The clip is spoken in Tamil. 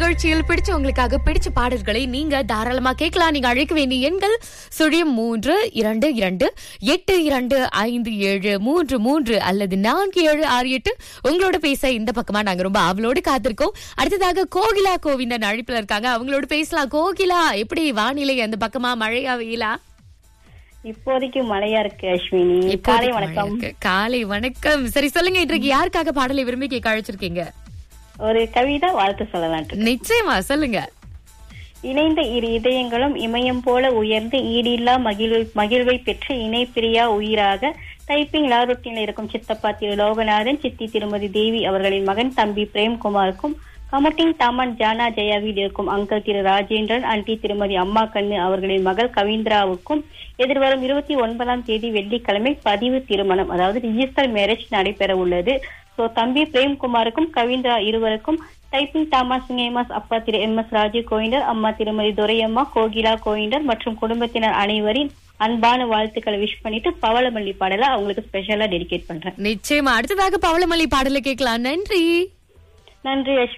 நிகழ்ச்சியில் பிடிச்சவங்களுக்காக பிடிச்ச பாடல்களை நீங்க தாராளமா கேட்கலாம் நீங்க அழைக்க வேண்டிய எண்கள் சுழியம் மூன்று இரண்டு இரண்டு எட்டு இரண்டு ஐந்து ஏழு மூன்று மூன்று அல்லது நான்கு ஏழு ஆறு எட்டு உங்களோட பேச இந்த பக்கமா நாங்க ரொம்ப ஆவலோடு காத்திருக்கோம் அடுத்ததாக கோகிலா கோவிந்தன் அழைப்புல இருக்காங்க அவங்களோட பேசலாம் கோகிலா எப்படி வானிலை அந்த பக்கமா மழையா வெயிலா இப்போதைக்கு மழையா இருக்கு அஸ்வினி காலை இப்போதைக்கு வணக்கம் மழை இருக்கு. காலை வணக்கம் சரி சொல்லுங்க இன்றைக்கு யாருக்காக பாடலை விரும்பி கேட்க அழைச்சிருக்கீங்க ஒரு கவிதை வாழ்த்து சொல்லலாம் நிச்சயமா சொல்லுங்க இணைந்த இரு இதயங்களும் இமயம் போல உயர்ந்து ஈடில்லா மகிழ்வை மகிழ்வை பெற்று இணை பிரியா உயிராக டைப்பிங் லாருட்டில் இருக்கும் சித்தப்பா திரு லோகநாதன் சித்தி திருமதி தேவி அவர்களின் மகன் தம்பி பிரேம்குமாருக்கும் கமுட்டிங் தாமன் ஜானா ஜெயாவில் இருக்கும் அங்கிள் திரு ராஜேந்திரன் ஆண்டி திருமதி அம்மா கண்ணு அவர்களின் மகள் கவிந்திராவுக்கும் எதிர்வரும் இருபத்தி ஒன்பதாம் தேதி வெள்ளிக்கிழமை பதிவு திருமணம் அதாவது ரிஜிஸ்டர் மேரேஜ் நடைபெற உள்ளது சோ தம்பி பிரேம்குமாருக்கும் கவிந்திரா இருவருக்கும் டைப்பிங் தாமா சிங்கேமாஸ் அப்பா திரு எம் எஸ் ராஜு கோயிண்டர் அம்மா திருமதி துரையம்மா கோகிலா கோயிண்டர் மற்றும் குடும்பத்தினர் அனைவரின் அன்பான வாழ்த்துக்களை விஷ் பண்ணிட்டு பவளமல்லி பாடல அவங்களுக்கு ஸ்பெஷலா டெடிகேட் பண்றேன் நிச்சயமா அடுத்ததாக பவளமல்லி பாடலை கேட்கலாம் நன்றி நன்றி அஸ்வினி